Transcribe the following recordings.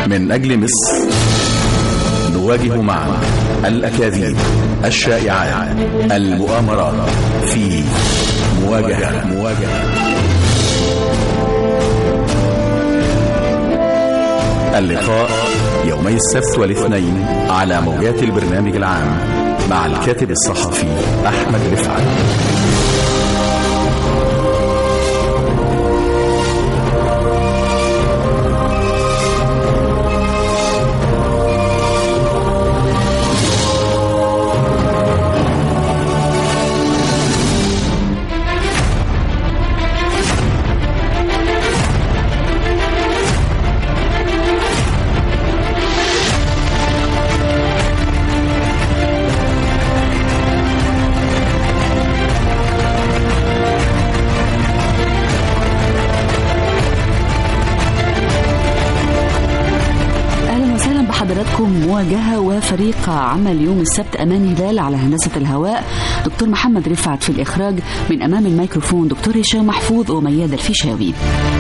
من أجل مصر نواجه معا الأكاذيب الشائعات المؤامرات في مواجهة مواجهة اللقاء يومي السبت والاثنين على موجات البرنامج العام مع الكاتب الصحفي أحمد رفعت اهلا وسهلا بحضراتكم مواجهه وفريق عمل يوم السبت امان هلال على هندسه الهواء دكتور محمد رفعت في الاخراج من امام الميكروفون دكتور هشام محفوظ ومياد الفيشاوي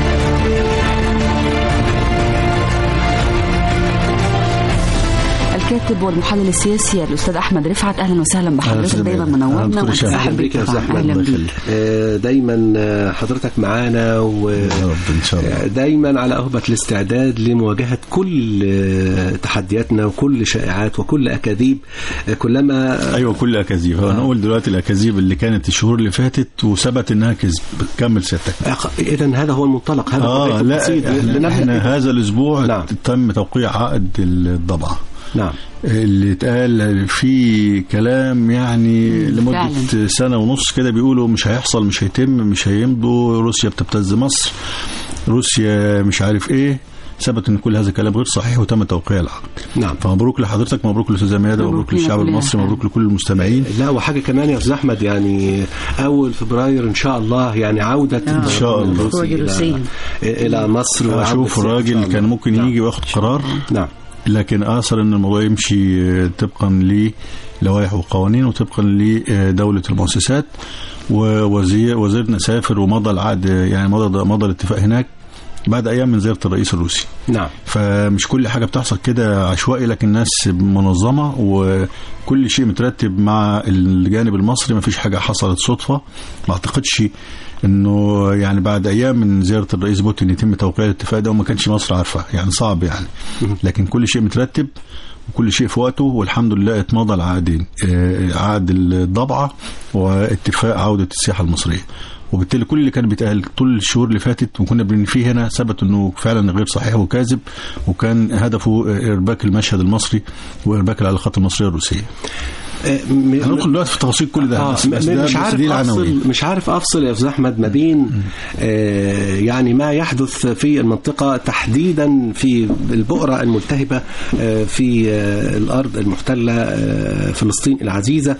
الكاتب والمحلل السياسي الاستاذ احمد رفعت اهلا وسهلا بحضرتك أهلا دايما وسهلا. منورنا دكتور هشام. ومرحبا اهلا بك يا استاذ طبعاً. احمد اهلا بيك آه، دايما آه، حضرتك معانا و يا رب ان شاء الله آه، دايما على أهبة الاستعداد لمواجهة كل آه، تحدياتنا وكل شائعات وكل أكاذيب آه، كلما ايوه كل اكاذيب هو نقول دلوقتي الاكاذيب اللي كانت الشهور اللي فاتت وثبت انها كذب كمل سيادتك إذا هذا هو المنطلق هذا هو اه البيت لا البسيط. احنا, لنبدأ احنا به. هذا الاسبوع نعم. تم توقيع عقد الضبعه نعم اللي اتقال في كلام يعني لمدة فعلا. سنة ونص كده بيقولوا مش هيحصل مش هيتم مش هيمضوا روسيا بتبتز مصر روسيا مش عارف ايه ثبت ان كل هذا الكلام غير صحيح وتم توقيع العقد نعم فمبروك لحضرتك مبروك للاستاذه ميادة مبروك مبروك لنا للشعب كلنا. المصري مبروك لكل المستمعين لا وحاجة كمان يا أستاذ أحمد يعني أول فبراير إن شاء الله يعني عودة إن شاء الله. الروسي الخروج الروسي. إلى إلى مصر وعودة اشوف السياحة إن الراجل شاء كان الله. ممكن نعم. يجي وياخد قرار نعم لكن اثر ان الموضوع يمشي طبقا للوائح وقوانين وطبقا لدوله المؤسسات ووزير وزيرنا سافر ومضى العقد يعني مضى مضى الاتفاق هناك بعد ايام من زياره الرئيس الروسي نعم فمش كل حاجه بتحصل كده عشوائي لكن ناس منظمه وكل شيء مترتب مع الجانب المصري ما فيش حاجه حصلت صدفه ما اعتقدش انه يعني بعد ايام من زياره الرئيس بوتين يتم توقيع الاتفاق ده وما كانش مصر عارفه يعني صعب يعني لكن كل شيء مترتب وكل شيء في وقته والحمد لله اتمضى العقدين آه، عقد الضبعه واتفاق عوده السياحه المصريه وبالتالي كل اللي كان بيتقال طول الشهور اللي فاتت وكنا بن فيه هنا ثبت انه فعلا غير صحيح وكاذب وكان هدفه ارباك المشهد المصري وارباك العلاقات المصريه الروسيه. آه، م- هندخل دلوقتي في تفاصيل كل ده آه بس, بس م- ده مش بس عارف دي العناوين. افصل مش عارف افصل يا استاذ احمد ما بين آه يعني ما يحدث في المنطقه تحديدا في البؤره الملتهبه آه في آه الارض المحتله آه فلسطين العزيزه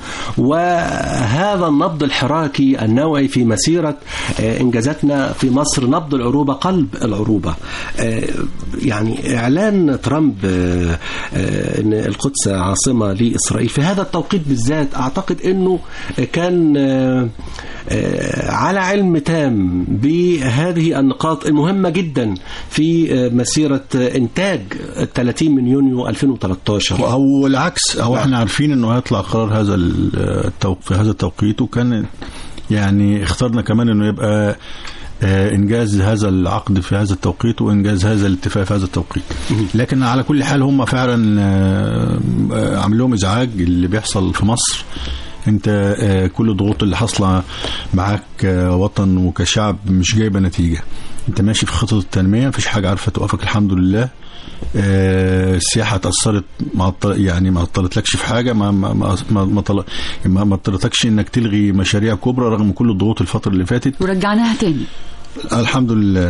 وهذا النبض الحراكي النوعي في مسيره آه انجازاتنا في مصر نبض العروبه قلب العروبه آه يعني اعلان ترامب آه آه ان القدس عاصمه لاسرائيل في هذا التوقيت بالذات اعتقد انه كان آه، آه، على علم تام بهذه النقاط المهمه جدا في آه، مسيره آه، انتاج ال 30 من يونيو 2013 او العكس او نعم. احنا عارفين انه هيطلع قرار هذا التوق... في هذا التوقيت وكان يعني اخترنا كمان انه يبقى آه، انجاز هذا العقد في هذا التوقيت وانجاز هذا الاتفاق في هذا التوقيت لكن على كل حال هم فعلا آه، آه، عامل لهم ازعاج اللي بيحصل في مصر انت آه، كل الضغوط اللي حاصله معاك آه، وطن وكشعب مش جايبه نتيجه انت ماشي في خطط التنميه مفيش حاجه عارفه توقفك الحمد لله آه، السياحه اتاثرت ما عط- يعني ما اضطرتلكش في حاجه ما ما ما ما, ما, طل- ما, ما اضطرتكش انك تلغي مشاريع كبرى رغم كل الضغوط الفتره اللي فاتت ورجعناها تاني الحمد لله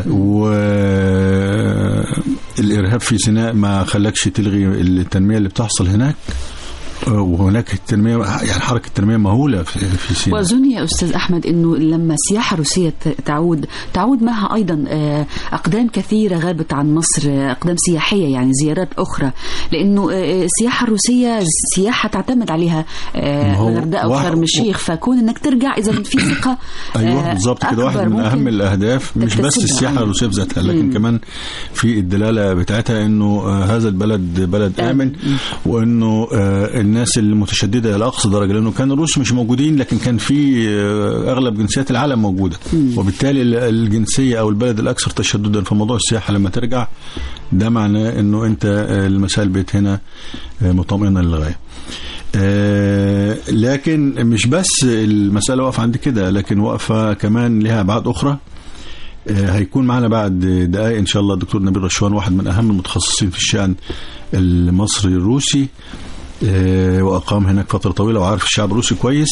والارهاب في سيناء ما خلاكش تلغي التنميه اللي بتحصل هناك وهناك التنميه يعني حركه تنميه مهوله في, في سيناء واظن يا استاذ احمد انه لما السياحه الروسيه ت- تعود تعود معها ايضا آه، اقدام كثيره غابت عن مصر آه، اقدام سياحيه يعني زيارات اخرى لانه آه، السياحه الروسيه سياحه تعتمد عليها آه، ما هو الغردقه واحد- وشرم الشيخ فكون انك ترجع اذا في ثقه ايوه آه، بالظبط كده واحد أكبر من اهم ممكن الاهداف مش بس تكتسبها. السياحه آه. الروسيه بذاتها لكن مم. كمان في الدلاله بتاعتها انه آه، هذا البلد بلد امن وانه آه، الناس المتشدده الى اقصى درجه لانه كان الروس مش موجودين لكن كان في آه، اغلب جنسيات العالم موجوده وبالتالي ال- الجنسيه او البلد الاكثر تشددا في موضوع السياحه لما ترجع ده معناه انه انت آه، المسائل بقت هنا آه، مطمئنه للغايه آه، لكن مش بس المسألة واقفة عند كده لكن واقفة كمان لها أبعاد أخرى آه، هيكون معنا بعد دقائق إن شاء الله الدكتور نبيل رشوان واحد من أهم المتخصصين في الشأن المصري الروسي آه، وأقام هناك فترة طويلة وعارف الشعب الروسي كويس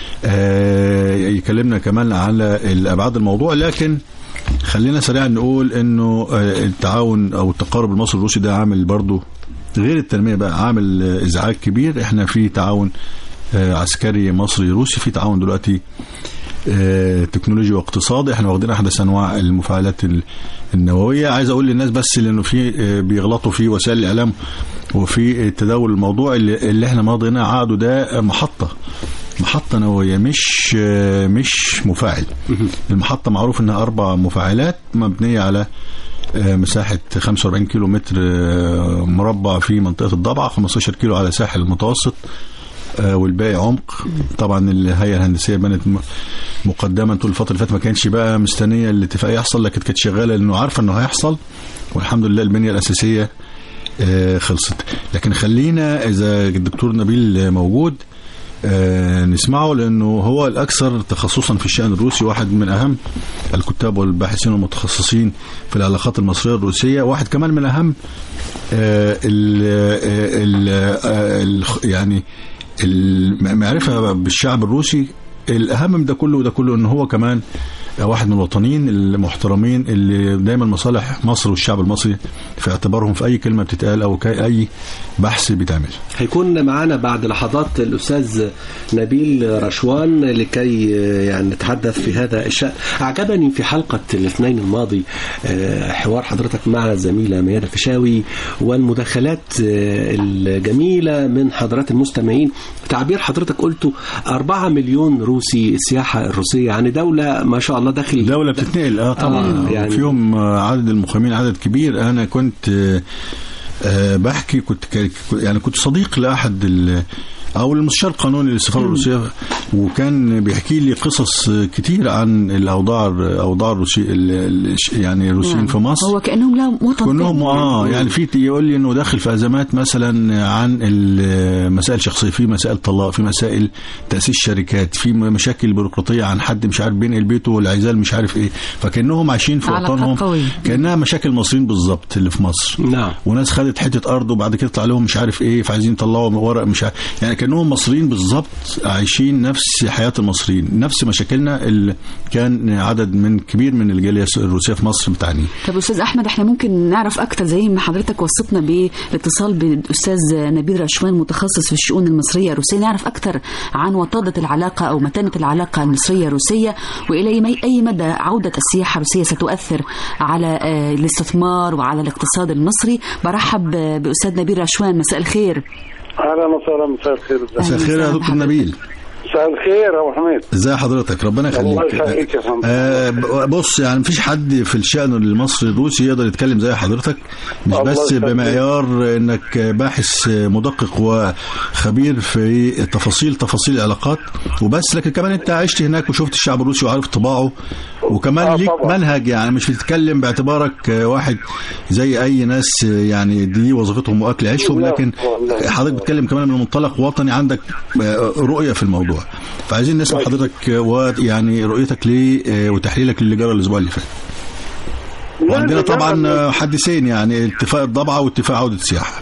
آه، يكلمنا كمان على الأبعاد الموضوع لكن خلينا سريعا نقول انه آه، التعاون او التقارب المصري الروسي ده عامل برضو غير التنميه بقى عامل آه، ازعاج كبير احنا في تعاون آه، عسكري مصري روسي في تعاون دلوقتي آه، تكنولوجي واقتصادي احنا واخدين احدث انواع المفاعلات ال- النوويه عايز اقول للناس بس لانه في آه، بيغلطوا في وسائل الاعلام وفي تداول الموضوع اللي, اللي احنا ماضينا عقده ده محطه محطة نووية مش آه، مش مفاعل المحطة معروف انها اربع مفاعلات مبنية على آه، مساحة 45 كيلو متر آه، مربع في منطقة الضبعة 15 كيلو على ساحل المتوسط آه، والباقي عمق طبعا الهيئه الهندسيه بنت م- مقدما طول الفتره اللي فاتت ما كانش بقى مستنيه الاتفاق يحصل لكن كانت شغاله لانه عارفه انه هيحصل والحمد لله البنيه الاساسيه آه، خلصت لكن خلينا اذا الدكتور نبيل موجود آه، نسمعه لانه هو الاكثر تخصصا في الشان الروسي واحد من اهم الكتاب والباحثين والمتخصصين في العلاقات المصريه الروسيه واحد كمان من اهم آه، ال ال آه، ال يعني المعرفه بالشعب الروسي الاهم من ده كله وده كله ان هو كمان واحد من الوطنيين المحترمين اللي دايما مصالح مصر والشعب المصري في اعتبارهم في اي كلمه بتتقال او كي- اي بحث بيتعمل هيكون معنا بعد لحظات الأستاذ نبيل رشوان لكي يعني نتحدث في هذا الشأن أعجبني في حلقة الاثنين الماضي آه، حوار حضرتك مع الزميلة ميادة فشاوي والمداخلات آه، الجميلة من حضرات المستمعين تعبير حضرتك قلته 4 مليون روسي السياحة الروسية يعني دولة ما شاء الله داخل دولة بتتنقل اه طبعا آه، يعني يعني- فيهم آه، عدد المقيمين عدد كبير انا كنت آه، آه، بحكي كنت ك- يعني كنت صديق لاحد ال- او المستشار القانوني للسفاره الروسيه وكان بيحكي لي قصص كتير عن الاوضاع اوضاع الروسي ال- ال- يعني الروسيين في مصر هو كانهم لهم وطن كلهم تاني. اه يعني في يقول لي انه داخل في ازمات مثلا عن المسائل الشخصيه في مسائل طلاق في مسائل تاسيس شركات في مشاكل بيروقراطيه عن حد مش عارف بينقل بيته والعزال مش عارف ايه فكانهم عايشين في علاقات وطنهم قوية. كانها مشاكل المصريين بالظبط اللي في مصر نعم وناس خدت حته ارض وبعد كده يطلع لهم مش عارف ايه فعايزين يطلعوا ورق مش عارف يعني كانهم مصريين بالظبط عايشين نفس حياه المصريين نفس مشاكلنا اللي كان عدد من كبير من الجاليه الروسيه في مصر بتعانيه طب استاذ احمد احنا ممكن نعرف اكتر زي ما حضرتك وصفتنا بالاتصال بالاستاذ نبيل رشوان متخصص في الشؤون المصريه الروسيه نعرف اكتر عن وطاده العلاقه او متانه العلاقه المصريه الروسيه والى أي- اي مدى عوده السياحه الروسيه ستؤثر على آه، الاستثمار وعلى الاقتصاد المصري برحب آه، باستاذ نبيل رشوان مساء الخير اهلا وسهلا مساء الخير ازيك؟ مساء الخير يا وسهلا دكتور بحضرتك. نبيل مساء الخير يا ابو حميد ازي حضرتك ربنا الله يخليك يخليك يا فندم. آه ب- بص يعني مفيش حد في الشأن المصري الروسي يقدر يتكلم زي حضرتك مش الله بس يخليك. بمعيار انك باحث مدقق وخبير في تفاصيل تفاصيل العلاقات وبس لكن كمان انت عشت هناك وشفت الشعب الروسي وعارف طباعه وكمان آه ليك طبعا. منهج يعني مش بتتكلم باعتبارك واحد زي اي ناس يعني دي وظيفتهم واكل عيشهم لا، لكن والله. حضرتك بتتكلم كمان من منطلق وطني عندك آه، رؤيه في الموضوع فعايزين نسمع طيب. حضرتك آه، ويعني رؤيتك ليه آه، وتحليلك للي جرى الاسبوع اللي فات وعندنا لا، طبعا لا، آه، حديثين يعني اتفاق الضبعه واتفاق عوده السياحه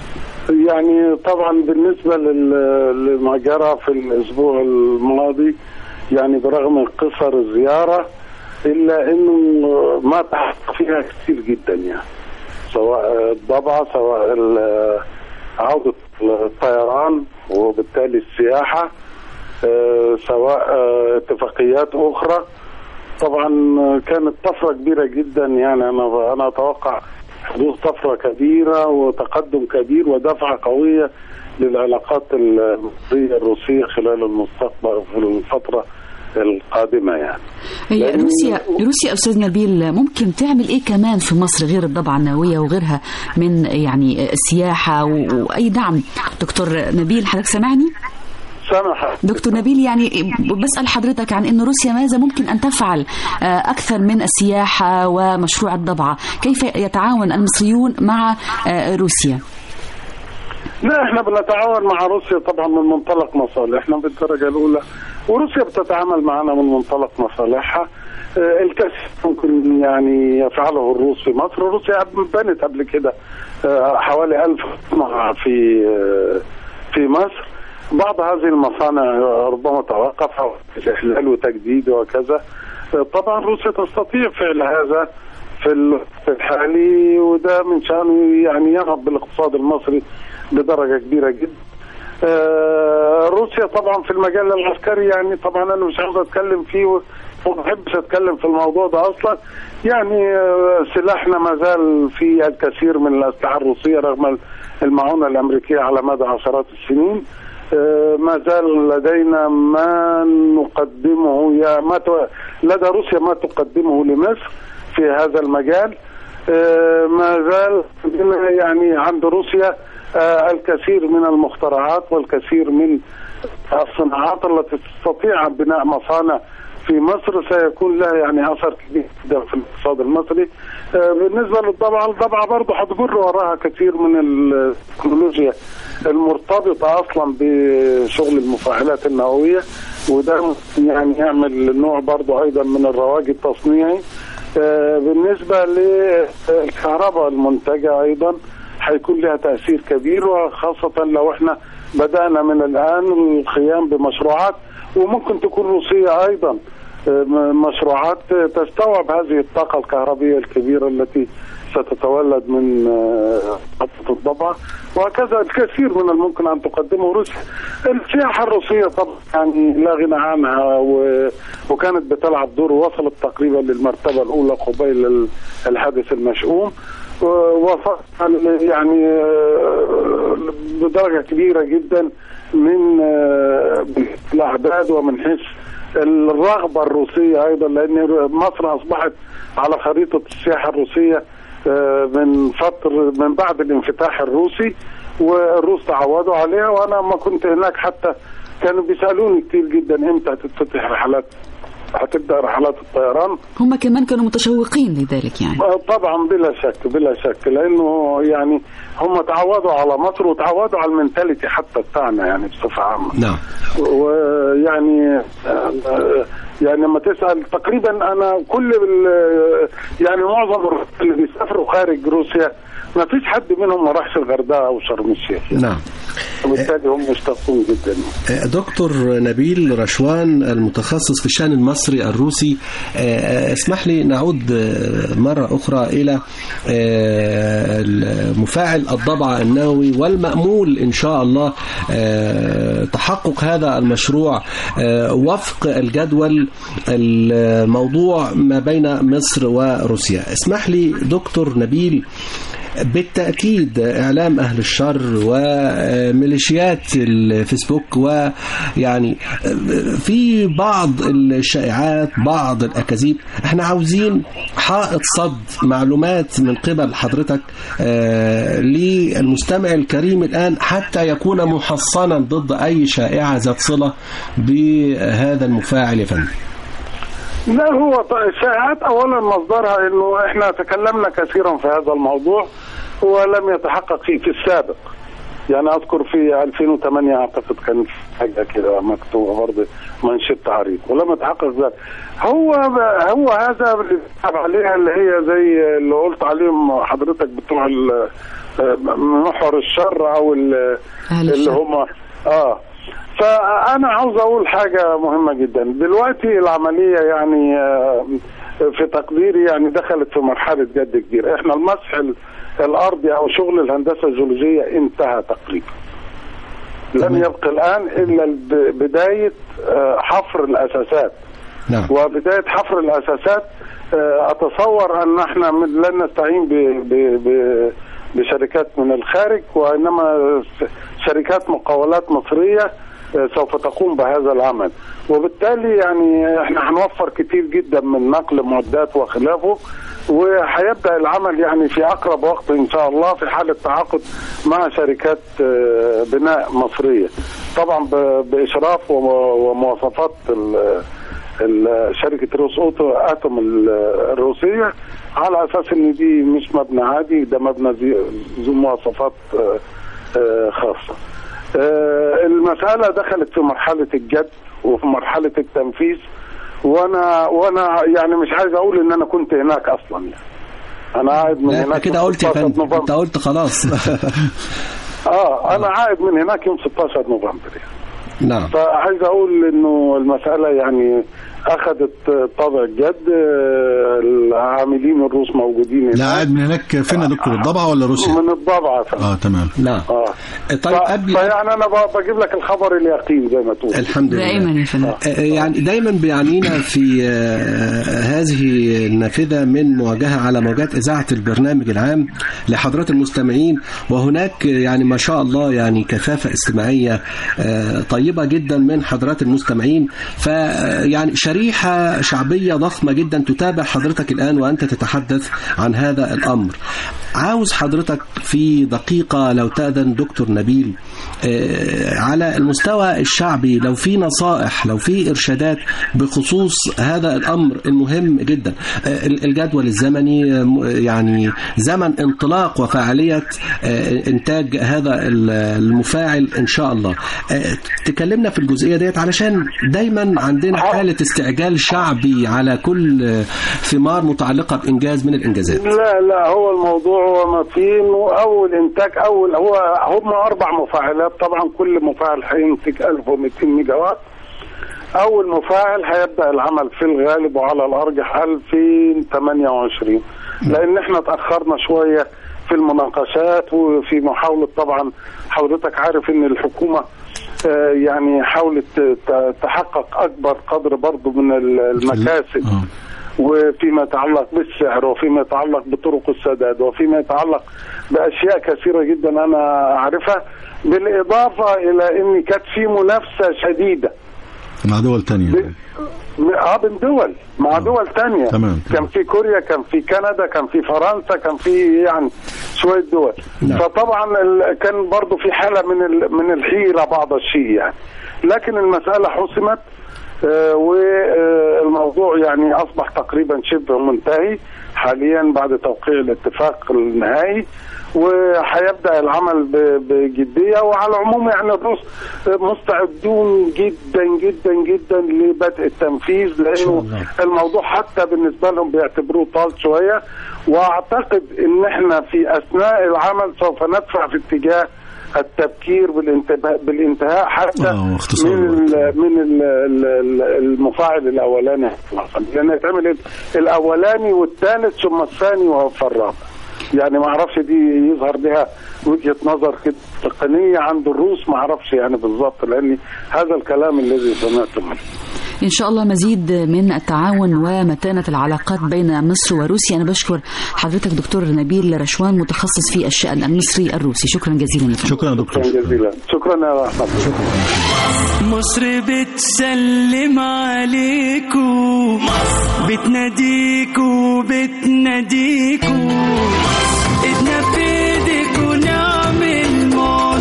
يعني طبعا بالنسبه لل- لما جرى في الاسبوع الماضي يعني برغم قصر الزياره الا انه ما تحقق فيها كثير جدا يعني سواء الضبعه سواء ال- عودة الطيران وبالتالي السياحة آه، سواء آه، اتفاقيات أخرى طبعا كانت طفرة كبيرة جدا يعني أنا أنا أتوقع حدوث طفرة كبيرة وتقدم كبير ودفعة قوية للعلاقات المصرية الروسية خلال المستقبل في الفترة القادمة يعني هي لأن- روسيا روسيا استاذ نبيل ممكن تعمل ايه كمان في مصر غير الضبعه النوويه وغيرها من يعني السياحه و- واي دعم دكتور نبيل حضرتك سامعني سامح دكتور نبيل يعني بسال حضرتك عن ان روسيا ماذا ممكن ان تفعل آه، اكثر من السياحه ومشروع الضبعه كيف يتعاون المصريون مع آه، روسيا لا احنا بنتعاون مع روسيا طبعا من منطلق مصالحنا بالدرجه الاولى وروسيا بتتعامل معنا من منطلق مصالحها آه، الكثير ممكن يعني يفعله الروس في مصر روسيا بنت قبل كده آه، حوالي ألف مصنع في آه، في مصر بعض هذه المصانع ربما توقف أو إحلال وتجديد وكذا آه، طبعا روسيا تستطيع فعل هذا في الوقت الحالي وده من شأنه يعني ينهض بالاقتصاد المصري بدرجة كبيرة جدا آه، روسيا طبعا في المجال العسكري يعني طبعا انا مش عاوز اتكلم فيه و- وما بحبش اتكلم في الموضوع ده اصلا يعني آه، سلاحنا ما زال في الكثير من الاسلحه الروسيه رغم المعونه الامريكيه على مدى عشرات السنين آه، ما زال لدينا ما نقدمه يا ما ت- لدى روسيا ما تقدمه لمصر في هذا المجال آه، ما زال عندنا يعني عند روسيا آه، الكثير من المخترعات والكثير من الصناعات التي تستطيع بناء مصانع في مصر سيكون لها يعني اثر كبير جدا في الاقتصاد المصري آه، بالنسبه للضبعه الضبعه برضه هتجر وراها كثير من التكنولوجيا المرتبطه اصلا بشغل المفاعلات النوويه وده يعني يعمل نوع برضه ايضا من الرواج التصنيعي آه، بالنسبه للكهرباء المنتجه ايضا هيكون لها تاثير كبير وخاصه لو احنا بدانا من الان القيام بمشروعات وممكن تكون روسيه ايضا آه، م- مشروعات تستوعب هذه الطاقه الكهربيه الكبيره التي ستتولد من آه، محطه الضبعه وهكذا الكثير من الممكن ان تقدمه روسيا. السياحه الروسيه طبعا يعني لا غنى عنها و... وكانت بتلعب دور وصلت تقريبا للمرتبه الاولى قبيل ال- الحادث المشؤوم وصل يعني آه، بدرجه كبيره جدا من آه، الاعداد ومن حيث الرغبه الروسيه ايضا لان مصر اصبحت على خريطه السياحه الروسيه آه، من فتره من بعد الانفتاح الروسي والروس تعودوا عليها وانا لما كنت هناك حتى كانوا بيسالوني كتير جدا امتى هتتفتح رحلات هتبدا رحلات الطيران هم كمان كانوا متشوقين لذلك يعني آه، طبعا بلا شك بلا شك لانه يعني هم تعودوا على مصر وتعودوا على المنتاليتي حتى بتاعنا يعني بصفه عامه نعم ويعني آه، يعني لما تسال تقريبا انا كل ال- يعني معظم الروس اللي بيسافروا خارج روسيا ما فيش حد منهم ما راحش الغردقه او شرم الشيخ نعم وبالتالي هم مشتاقين جدا دكتور نبيل رشوان المتخصص في الشأن المصري الروسي آه، اسمح لي نعود آه، مرة أخرى إلى آه، مفاعل الضبع النووي والمأمول إن شاء الله آه، تحقق هذا المشروع آه، وفق الجدول الموضوع ما بين مصر وروسيا اسمح لي دكتور نبيل بالتأكيد إعلام أهل الشر وميليشيات الفيسبوك ويعني في بعض الشائعات بعض الأكاذيب احنا عاوزين حائط صد معلومات من قبل حضرتك آه، للمستمع الكريم الآن حتى يكون محصنا ضد أي شائعة ذات صلة بهذا المفاعل يا فندم لا هو ط- الشائعات اولا مصدرها انه احنا تكلمنا كثيرا في هذا الموضوع ولم يتحقق فيه في السابق يعني اذكر في 2008 اعتقد كان في حاجه كده مكتوبه برضه منشط عريض ولم يتحقق ذلك هو هو هذا اللي بيتعب عليها اللي هي زي اللي قلت عليهم حضرتك بتوع ال- محور الشر او ال- أهل اللي الشر. هم اه فانا عاوز اقول حاجه مهمه جدا دلوقتي العمليه يعني آه، في في تقديري يعني دخلت في مرحله جد كبيره احنا المسح ال- الارضي او شغل الهندسه الجيولوجيه انتهى تقريبا لم يبقى الان الا الب- بدايه آه، حفر الاساسات نعم وبدايه حفر الاساسات آه، اتصور ان احنا من- لن نستعين ب ب ب بشركات من الخارج وانما س- شركات مقاولات مصريه آه، سوف تقوم بهذا العمل وبالتالي يعني احنا هنوفر كتير جدا من نقل معدات وخلافه وهيبدا العمل يعني في اقرب وقت ان شاء الله في حاله تعاقد مع شركات آه، بناء مصريه طبعا ب- باشراف وم- ومواصفات ال- ال- شركه روس اوتو اتوم ال- الروسيه على اساس ان دي مش مبنى عادي ده مبنى ذي- ذو مواصفات آه، آه، خاصه. آه، المساله دخلت في مرحله الجد وفي مرحله التنفيذ وانا وانا يعني مش عايز اقول ان انا كنت هناك اصلا يعني. انا قاعد من لا هناك انت كده يوم قلت يا 16 فندم نوفمبر. انت قلت خلاص اه انا قاعد من هناك يوم 16 نوفمبر يعني. نعم فعايز اقول انه المساله يعني اخذت طابع الجد آه، العاملين الروس موجودين لا هناك قاعد من هناك فين يا دكتور الضبعه ولا روسيا؟ من الضبعه فعلا. اه تمام نعم اه طيب ف- قبل فيعني انا ب- بجيب لك الخبر اليقين زي ما تقول الحمد لله دائما يا فندم آه، يعني دايما بيعنينا في آه، هذه النافذة من مواجهة على موجات إذاعة البرنامج العام لحضرات المستمعين وهناك يعني ما شاء الله يعني كثافة استماعية آه، طيبة جدا من حضرات المستمعين فيعني شريحة شعبية ضخمة جدا تتابع حضرتك الآن وأنت تتحدث عن هذا الأمر عاوز حضرتك في دقيقة لو تأذن دكتور نبيل آه، على المستوى الشعبي لو في نصائح لو في إرشادات بخصوص هذا الأمر المهم جدا آه، الجدول الزمني آه، م- يعني زمن انطلاق وفعالية آه، إنتاج هذا المفاعل إن شاء الله آه، تكلمنا في الجزئية ديت علشان دايما عندنا حالة استعجال شعبي على كل آه، ثمار متعلقة بإنجاز من الإنجازات لا لا هو الموضوع هو ما فيه انه اول انتاج اول هو هم اربع مفاعلات طبعا كل مفاعل هينتج 1200 ميجا وات اول مفاعل هيبدا العمل في الغالب وعلى الارجح 2028 لان احنا تاخرنا شويه في المناقشات وفي محاوله طبعا حضرتك عارف ان الحكومه آه، يعني حاولت ت- تحقق اكبر قدر برضه من ال- المكاسب آه. وفيما يتعلق بالسعر وفيما يتعلق بطرق السداد وفيما يتعلق باشياء كثيره جدا انا اعرفها بالاضافه الى ان كانت في منافسه شديده مع دول تانية ب- اه بين دول مع دول تانية تمام، كان تمام. في كوريا كان في كندا كان في فرنسا كان في يعني شوية دول نعم. فطبعا ال- كان برضو في حالة من ال- من الحيرة بعض الشيء يعني لكن المسألة حسمت آه، والموضوع يعني أصبح تقريبا شبه منتهي حاليا بعد توقيع الاتفاق النهائي وهيبدا العمل ب- بجديه وعلى العموم يعني الروس مستعدون جدا جدا جدا لبدء التنفيذ لانه الموضوع حتى بالنسبه لهم بيعتبروه طال شويه واعتقد ان احنا في اثناء العمل سوف ندفع في اتجاه التبكير بالانتباه بالانتهاء حتى آه، واختصار من الوقت. ال من ال ال المفاعل الاولاني لان يتعمل ال- الاولاني والثالث ثم الثاني وهو الرابع يعني ما اعرفش دي يظهر بها وجهه نظر كده تقنيه عند الروس ما اعرفش يعني بالظبط لان هذا الكلام الذي سمعته منه إن شاء الله مزيد من التعاون ومتانة العلاقات بين مصر وروسيا أنا بشكر حضرتك دكتور نبيل رشوان متخصص في الشأن المصري الروسي شكرا جزيلا لك شكرا يا دكتور شكرا جزيلا شكرا يا احمد مصر بتسلم عليكو بتناديكو بتناديكو ايدنا في ايديكو نعمل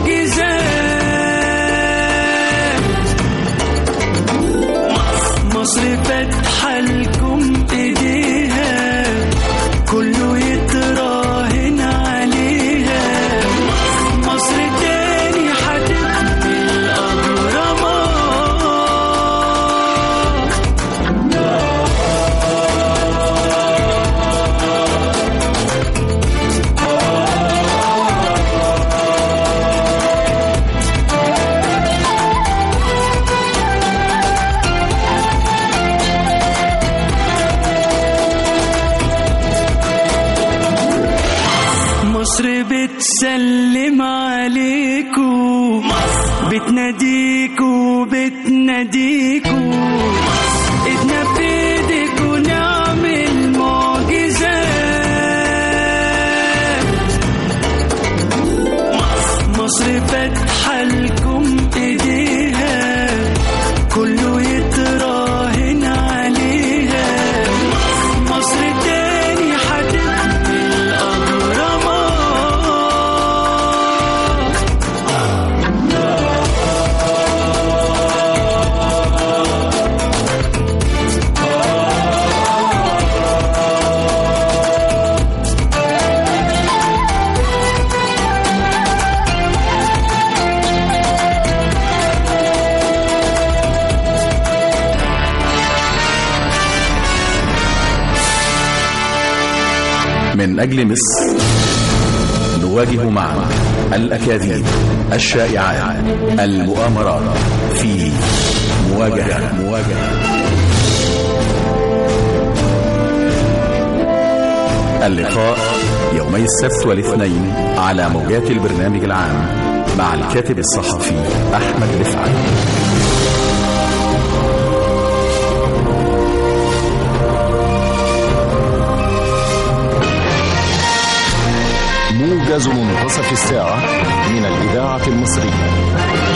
معجزات مصر فاتحة لكم ايديها كله يتراهن عليها مصر تاني هتبني الأهرامات بتسلم عليكو بتناديكو بتناديكو ايدنا بايدك ونعمل معجزات مصر فاتحة لكم ايديها كله يتراهن عليها مصر تاني هتبني الأهرامات من أجل مصر نواجه معا الأكاذيب الشائعات المؤامرات في مواجهة مواجهة اللقاء يومي السبت والاثنين على موجات البرنامج العام مع الكاتب الصحفي أحمد رفعت موجز منتصف الساعة من الإذاعة المصرية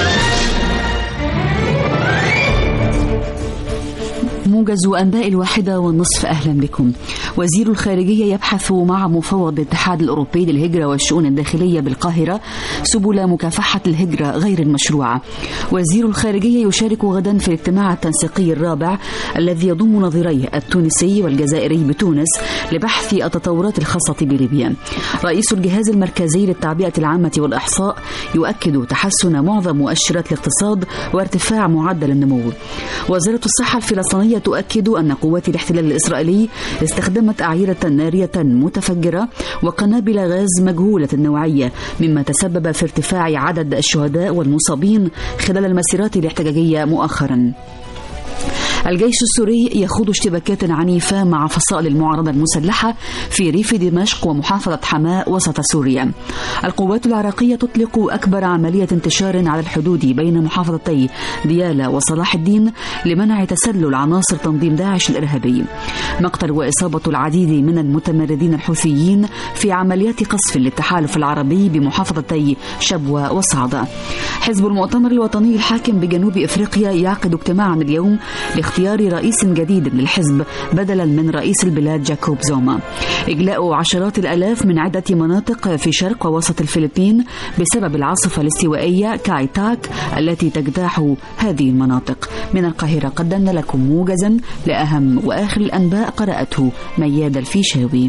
موجز أنباء الواحدة والنصف أهلا بكم وزير الخارجية يبحث مع مفوض الاتحاد الأوروبي للهجرة والشؤون الداخلية بالقاهرة سبل مكافحة الهجرة غير المشروعة وزير الخارجية يشارك غدا في الاجتماع التنسيقي الرابع الذي يضم نظيريه التونسي والجزائري بتونس لبحث التطورات الخاصة بليبيا رئيس الجهاز المركزي للتعبئة العامة والإحصاء يؤكد تحسن معظم مؤشرات الاقتصاد وارتفاع معدل النمو وزارة الصحة الفلسطينية تؤكد أن قوات الاحتلال الإسرائيلي استخدمت أعيرة نارية متفجرة وقنابل غاز مجهولة النوعية مما تسبب في ارتفاع عدد الشهداء والمصابين خلال المسيرات الاحتجاجية مؤخرا الجيش السوري يخوض اشتباكات عنيفة مع فصائل المعارضة المسلحة في ريف دمشق ومحافظة حماة وسط سوريا القوات العراقية تطلق أكبر عملية انتشار على الحدود بين محافظتي ديالى وصلاح الدين لمنع تسلل عناصر تنظيم داعش الإرهابي مقتل وإصابة العديد من المتمردين الحوثيين في عمليات قصف للتحالف العربي بمحافظتي شبوة وصعدة حزب المؤتمر الوطني الحاكم بجنوب إفريقيا يعقد اجتماعا اليوم لاختيار رئيس جديد للحزب بدلا من رئيس البلاد جاكوب زوما إجلاء عشرات الألاف من عدة مناطق في شرق ووسط الفلبين بسبب العاصفة الاستوائية كايتاك التي تجتاح هذه المناطق من القاهرة قدمنا لكم موجزا لأهم وآخر الأنباء قرأته مياد الفيشاوي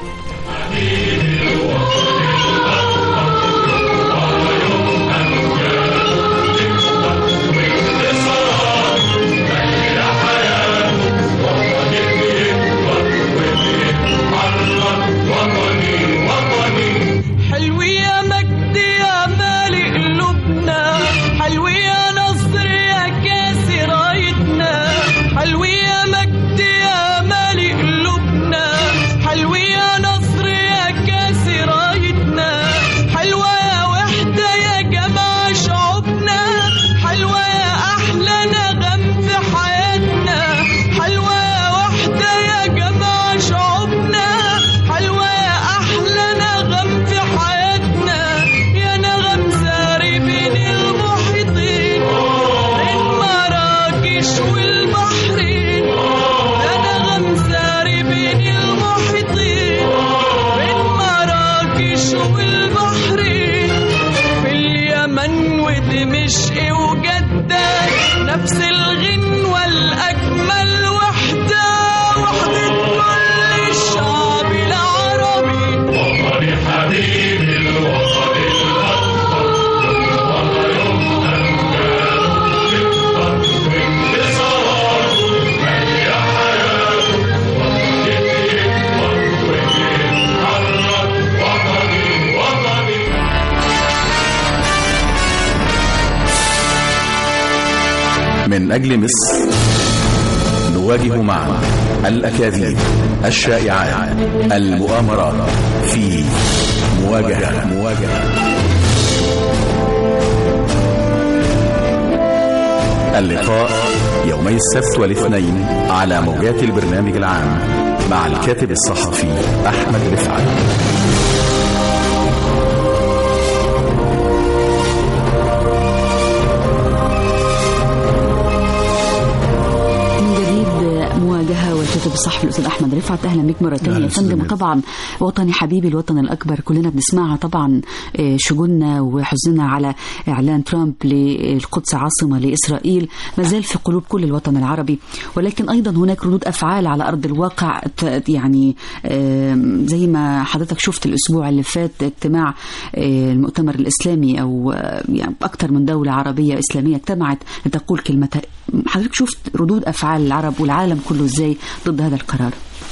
حلوي يا مجد يا مالي قلوبنا حلوي يا نصر يا كاسي رايتنا حلوي يا مجد يا مالي قلوبنا حلوي يا نصر يا كاسي رايتنا حلوة يا وحدة يا جماعة شعوبنا حلوة يا أحلى نغم في حياتنا حلوة يا وحدة يا جماعة شعوبنا حلوة يا أحلى نغم في حياتنا يا نغم ساري بين المحيطين بين مراكش والبحرين يا نغم ساري بين المحيطين بين مراكش والبحرين في اليمن ودمشق وجدة نفس الغنوة الأجمل وحدة وحدة كل الشعب العربي من أجل مصر نواجه معا الأكاذيب الشائعات المؤامرات في مواجهة مواجهة اللقاء يومي السبت والاثنين على موجات البرنامج العام مع الكاتب الصحفي أحمد رفعت من جديد مواجهة والكاتب الصحفي الأستاذ أحمد رفعت أهلا بك مرة ثانية أهلا يا فندم وسهلا. طبعا وطني حبيبي الوطن الأكبر كلنا بنسمعها طبعا آه، شجوننا وحزننا على إعلان ترامب للقدس عاصمة لإسرائيل ما زال في قلوب كل الوطن العربي ولكن أيضا هناك ردود أفعال على أرض الواقع ت- يعني آم، زي ما حضرتك شفت الأسبوع اللي فات اجتماع آه، المؤتمر الإسلامي أو آه، يعني أكثر من دولة عربية إسلامية اجتمعت لتقول كلمتها حضرتك شفت ردود أفعال العرب والعالم كله إزاي ضد هذا القرار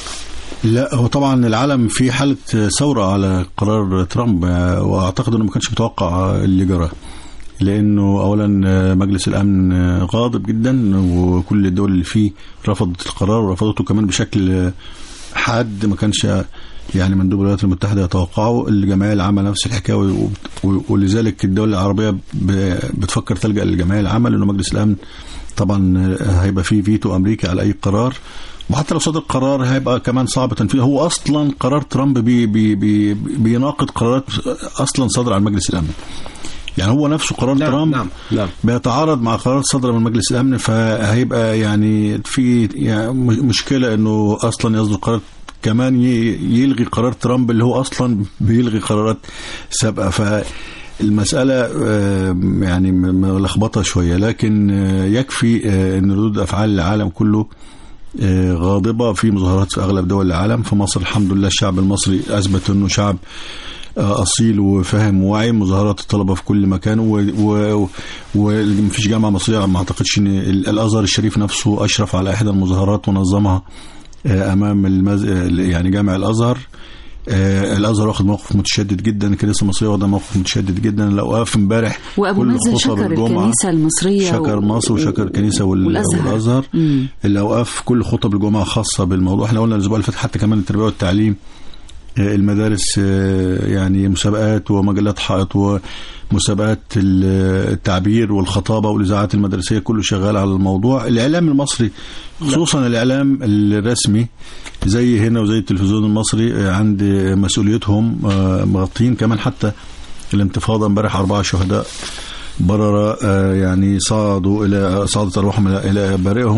لا هو طبعا العالم في حالة ثورة على قرار ترامب آه، واعتقد انه ما كانش متوقع آه، اللي جرى لانه اولا آه، مجلس الامن آه، غاضب جدا وكل الدول اللي فيه رفضت القرار ورفضته كمان بشكل آه، حاد ما كانش آه، يعني مندوب الولايات المتحده يتوقعه الجمعيه العامه نفس الحكايه و- و- ولذلك الدول العربيه ب- بتفكر تلجا للجمعيه العامه لانه مجلس الامن طبعا آه، هيبقى فيه فيتو امريكا على اي قرار وحتى لو صدر قرار هيبقى كمان صعب تنفيذه هو اصلا قرار ترامب بي بي بي بيناقض قرارات اصلا صادره عن مجلس الامن يعني هو نفسه قرار نعم، ترامب نعم، نعم. بيتعارض مع قرارات صادره من مجلس الامن فهيبقى يعني في يعني م- مشكله انه اصلا يصدر قرار كمان ي- يلغي قرار ترامب اللي هو اصلا بيلغي قرارات سابقه ف المسألة آه، يعني م- ملخبطة شوية لكن آه، يكفي آه، أن ردود أفعال العالم كله آه، غاضبة في مظاهرات في أغلب دول العالم في مصر الحمد لله الشعب المصري أثبت أنه شعب آه، أصيل وفاهم وواعي مظاهرات الطلبة في كل مكان و- و- ومفيش جامعة مصرية ما أعتقدش أن ال- الأزهر الشريف نفسه أشرف على إحدى المظاهرات ونظمها آه، أمام المز... آه، يعني جامع الأزهر آه، الازهر واخد موقف متشدد جدا الكنيسه المصريه واخده موقف متشدد جدا الاوقاف امبارح وأبو كل مازن خطب شكر الجمعة الكنيسة المصرية شكر و- مصر وشكر الكنيسه وال- والأزهر. والازهر مم. الاوقاف كل خطب الجمعه خاصه بالموضوع احنا قلنا الاسبوع اللي فات حتى كمان التربيه والتعليم آه، المدارس آه، يعني مسابقات ومجلات حائط ومسابقات ال- التعبير والخطابه والاذاعات المدرسيه كله شغال على الموضوع الاعلام المصري خصوصا الاعلام الرسمي زي هنا وزي التلفزيون المصري آه، عند مسؤوليتهم آه، مغطين كمان حتى الانتفاضه امبارح اربعه شهداء بررة آه، يعني صعدوا الى صعدت ارواحهم الى إلى بارئهم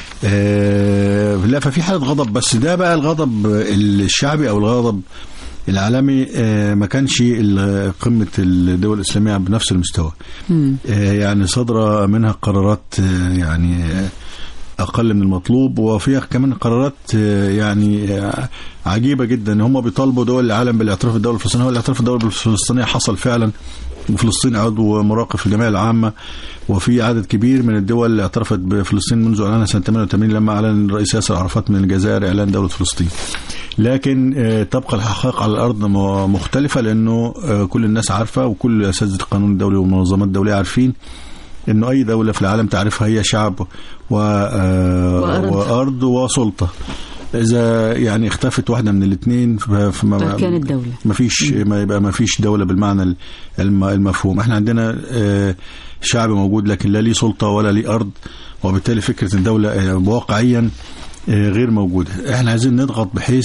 آه، لا ففي حاله غضب بس ده بقى الغضب الشعبي او الغضب العالمي آه، ما كانش ال- قمه الدول الاسلاميه بنفس المستوى مم. آه، يعني صدر منها قرارات آه، يعني آه، اقل من المطلوب وفيها كمان قرارات آه، يعني آه، عجيبه جدا هم بيطالبوا دول العالم بالاعتراف بالدوله الفلسطينيه والاعتراف بالدوله الفلسطينيه حصل فعلا وفلسطين عضو مراقب في الجمعيه العامه وفي عدد كبير من الدول اللي اعترفت بفلسطين منذ اعلانها سنه 88 لما اعلن الرئيس ياسر عرفات من الجزائر اعلان دوله فلسطين. لكن آه، تبقى الحقائق على الارض م- مختلفه لانه آه، كل الناس عارفه وكل اساتذه القانون الدولي والمنظمات الدوليه عارفين انه اي دوله في العالم تعرفها هي شعب و... آه، وأرض. وارض وسلطه اذا يعني اختفت واحده من الاثنين فما أركان الدولة. ما فيش ما يبقى ما فيش دوله بالمعنى الم- المفهوم احنا عندنا آه، شعب موجود لكن لا ليه سلطه ولا ليه ارض وبالتالي فكره الدوله آه، واقعيا آه، غير موجوده احنا عايزين نضغط بحيث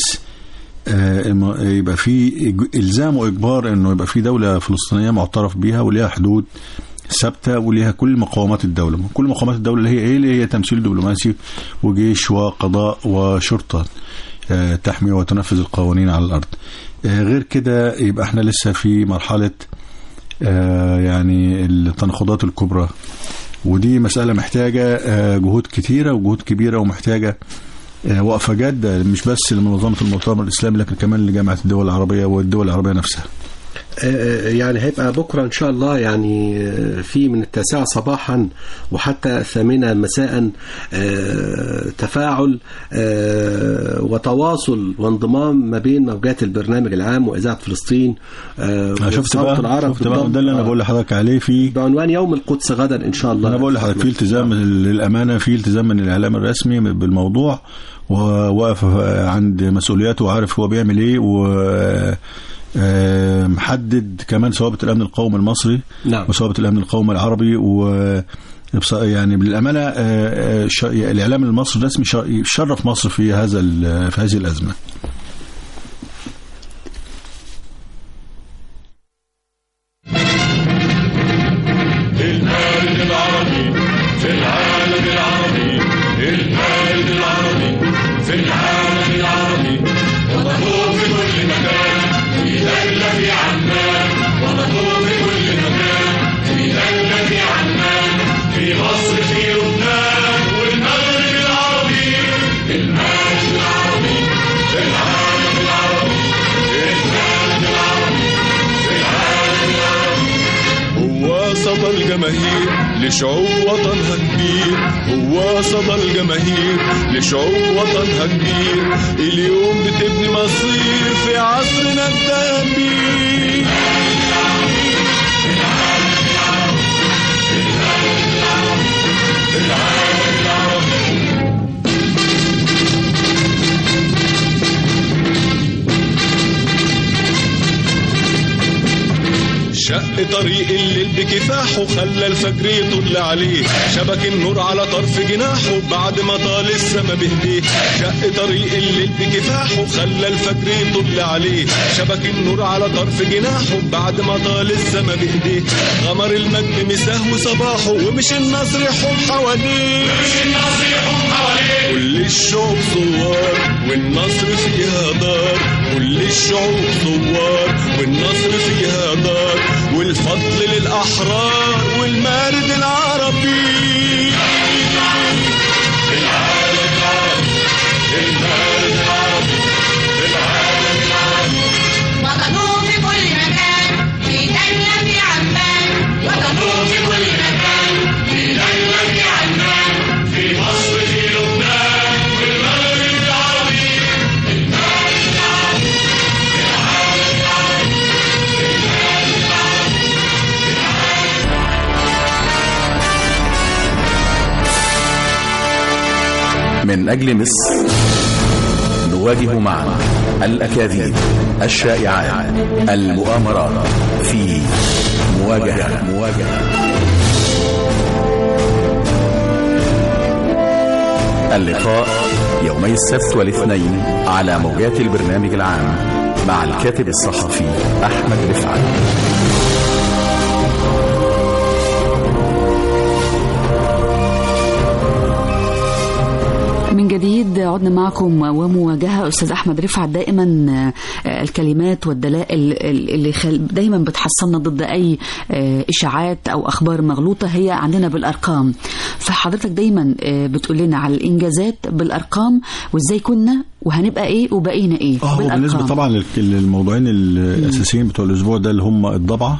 آه، الم- يبقى في إج- الزام واجبار انه يبقى في دوله فلسطينيه معترف بيها وليها حدود ثابته وليها كل مقومات الدوله كل مقومات الدوله اللي هي ايه اللي هي تمثيل دبلوماسي وجيش وقضاء وشرطه آه، تحمي وتنفذ القوانين على الارض آه، غير كده يبقى احنا لسه في مرحله آه، يعني التناقضات الكبرى ودي مسألة محتاجة آه، جهود كتيرة وجهود كبيرة ومحتاجة آه، وقفة جادة مش بس لمنظمة المؤتمر الإسلامي لكن كمان لجامعة الدول العربية والدول العربية نفسها آه، يعني هيبقى بكرة إن شاء الله يعني آه، في من التاسعة صباحا وحتى الثامنة مساء آه، تفاعل آه، وتواصل وانضمام ما بين موجات البرنامج العام وإذاعة فلسطين آه، أنا شفت وصوت بقى العرب شفت بقى بالضم- ده اللي أنا آه، بقول لحضرتك عليه في بعنوان يوم القدس غدا إن شاء الله انا بقول لحضرتك في التزام للامانه في التزام من الاعلام الرسمي بالموضوع وواقف عند مسؤولياته وعارف هو بيعمل ايه و آه، محدد كمان ثوابت الامن القومي المصري نعم. وثوابت الامن القومي العربي و بص- يعني بالامانه آه، آه، ش- الاعلام المصري الرسمي ش- شرف مصر في هذا ال- في هذه الازمه المارد العربي في العالم العربي المارد العربي في العالم العربي ومطلوب في كل مكان في دولة في عمان ومطلوب في كل مكان في دولة في عمان في مصر في لبنان والمغرب العربي المارد العربي في العالم العربي المارد العربي في العالم العربي هو صدى الجماهير لشعوب وطنها كبير هو صدى الجماهير لشعوب وطنها كبير اليوم بتبني مصير في عصرنا الذهبي شق طريق الليل بكفاحه خلى الفجر يطل عليه شبك النور على طرف جناحه بعد ما طال السما بهديه شق طريق الليل بكفاحه خلى الفجر يطل عليه شبك النور على طرف جناحه بعد ما طال السما بهديه غمر المجد مساه وصباحه ومش النصر يحوم حواليه مش النصر يحوم حواليه كل الشعوب ثوار والنصر فيها دار كل الشعوب ثوار والنصر فيها دار والفضل للأحرار والمارد العربي العالم العربي المارد العربي العالم العربي وطنوه في كل مكان في دولة في عمان وطنوه في كل مكان في دولة في عمان في مصر في لبنان والمغرب العربي المارد العربي العالم العربي المارد العربي من أجل مصر نواجه معا الأكاذيب الشائعات المؤامرات في مواجهة مواجهة اللقاء يومي السبت والاثنين على موجات البرنامج العام مع الكاتب الصحفي أحمد رفعت من جديد عدنا معكم ومواجهة أستاذ أحمد رفعت دائما آه، الكلمات والدلائل اللي خل- دايما بتحصلنا ضد أي آه، إشاعات أو أخبار مغلوطة هي عندنا بالأرقام فحضرتك دايما آه، بتقول لنا على الإنجازات بالأرقام وإزاي كنا وهنبقى إيه وبقينا إيه اه هو بالنسبه طبعا للك- للموضوعين الاساسيين بتوع الاسبوع ده اللي هم الضبعه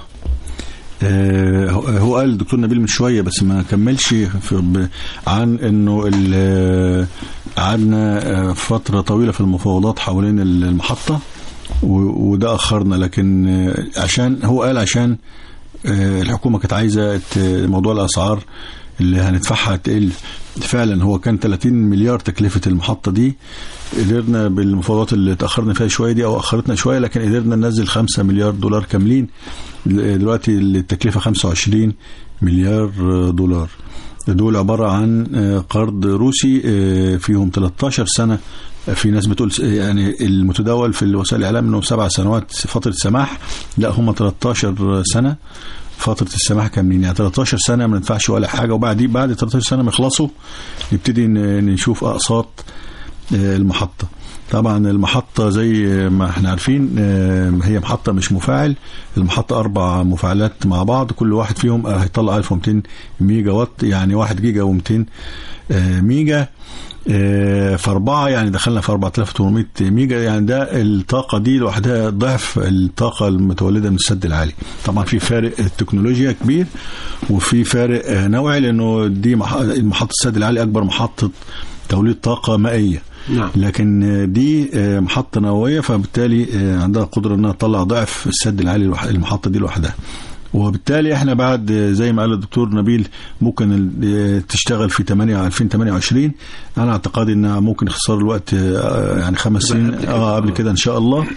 آه، هو- هو قال الدكتور نبيل من شويه بس ما كملش في ب- عن انه ال- قعدنا آه، فتره طويله في المفاوضات حوالين المحطه و- وده اخرنا لكن آه، عشان هو قال عشان آه، الحكومه كانت عايزه ت- موضوع الاسعار اللي هندفعها تقل فعلا هو كان 30 مليار تكلفه المحطه دي قدرنا بالمفاوضات اللي تاخرنا فيها شويه دي او اخرتنا شويه لكن قدرنا ننزل 5 مليار دولار كاملين دلوقتي التكلفه 25 مليار دولار دول عباره عن قرض روسي فيهم 13 سنه في ناس بتقول يعني المتداول في وسائل الاعلام انه سبع سنوات فتره سماح لا هم 13 سنه فتره السماح كاملين يعني 13 سنه ما ندفعش ولا حاجه وبعد بعد 13 سنه ما يخلصوا نبتدي ن- نشوف اقساط آه، المحطه طبعا المحطة زي ما احنا عارفين آه، هي محطة مش مفاعل المحطة أربع مفاعلات مع بعض كل واحد فيهم آه، هيطلع 1200 ميجا وات يعني 1 جيجا و200 ميجا آه، في أربعة يعني دخلنا في 4800 ميجا يعني ده الطاقة دي لوحدها ضعف الطاقة المتولدة من السد العالي طبعا في فارق التكنولوجيا كبير وفي فارق آه، نوعي لأنه دي مح- محطة السد العالي أكبر محطة توليد طاقة مائية نعم. لكن آه، دي آه، محطة نووية فبالتالي آه، عندها قدرة انها تطلع ضعف السد العالي الوح- المحطة دي لوحدها وبالتالي احنا بعد آه، زي ما قال الدكتور نبيل ممكن ال- آه، تشتغل في 8 2028 انا اعتقادي انها ممكن اختصار الوقت آه، يعني خمس سنين اه قبل كده ان شاء الله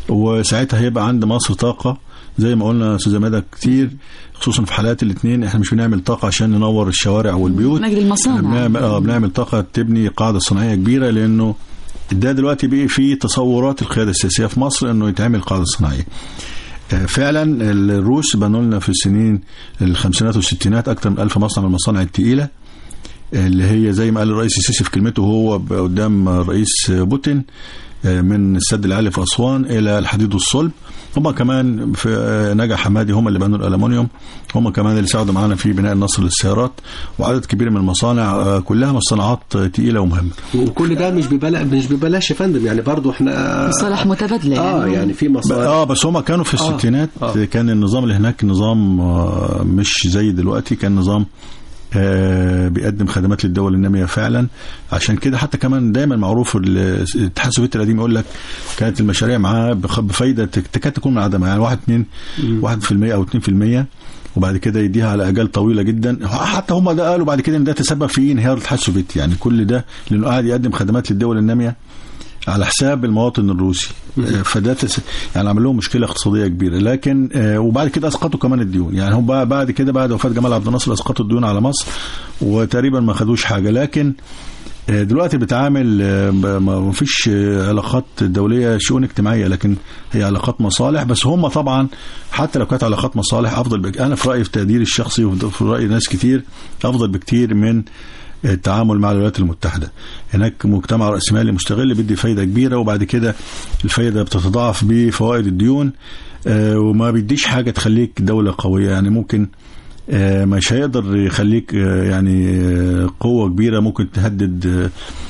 وساعتها هيبقى عند مصر طاقه زي ما قلنا يا استاذه مدى كتير خصوصا في حالات الاثنين احنا مش بنعمل طاقه عشان ننور الشوارع والبيوت مجد المصانع. احنا بنعمل اه بنعمل طاقه تبني قاعده صناعيه كبيره لانه ده دلوقتي بقي في تصورات القياده السياسيه في مصر انه يتعمل قاعده صناعيه آه، فعلا الروس بنوا لنا في السنين الخمسينات والستينات اكثر من ألف مصنع من المصانع الثقيله اللي هي زي ما قال الرئيس السيسي في كلمته هو ب- قدام الرئيس بوتين آه، من السد العالي في اسوان الى الحديد والصلب هم كمان في آه، نجا حمادي هم اللي بنوا الالومنيوم هم كمان اللي ساعدوا معانا في بناء النصر للسيارات وعدد كبير من المصانع آه، كلها مصنعات آه، تقيله ومهمه وكل ده مش ببلاش مش ببلاش يا فندم يعني برضو احنا مصالح متبادله اه يعني يعني في ب- مصالح اه بس هم كانوا في آه، الستينات آه. كان النظام اللي هناك نظام آه، مش زي دلوقتي كان نظام آه، بيقدم خدمات للدول الناميه فعلا عشان كده حتى كمان دايما معروف ال- الاتحاد السوفيتي القديم يقول لك كانت المشاريع معاه بخ- بفايده تك- تكاد تكون منعدمه يعني 1 2 1% او 2% وبعد كده يديها على اجال طويله جدا حتى هم ده قالوا بعد كده ان ده تسبب في انهيار الاتحاد السوفيتي يعني كل ده لانه قاعد يقدم خدمات للدول الناميه على حساب المواطن الروسي آه، فده تس... يعني عمل لهم مشكله اقتصاديه كبيره لكن آه، وبعد كده اسقطوا كمان الديون يعني هم بقى- بعد كده بعد وفاه جمال عبد الناصر اسقطوا الديون على مصر وتقريبا ما خدوش حاجه لكن آه، دلوقتي بتعامل آه، ب- ما ما فيش آه، علاقات دوليه شؤون اجتماعيه لكن هي علاقات مصالح بس هم طبعا حتى لو كانت علاقات مصالح افضل بك انا في رايي في تقديري الشخصي وفي راي ناس كتير افضل بكتير من التعامل مع الولايات المتحده هناك مجتمع راسمالي مستغل بيدي فايده كبيره وبعد كده الفايده بتتضاعف بفوائد الديون آه، وما بيديش حاجه تخليك دوله قويه يعني ممكن آه، مش هيقدر يخليك آه، يعني آه، قوه كبيره ممكن تهدد آه،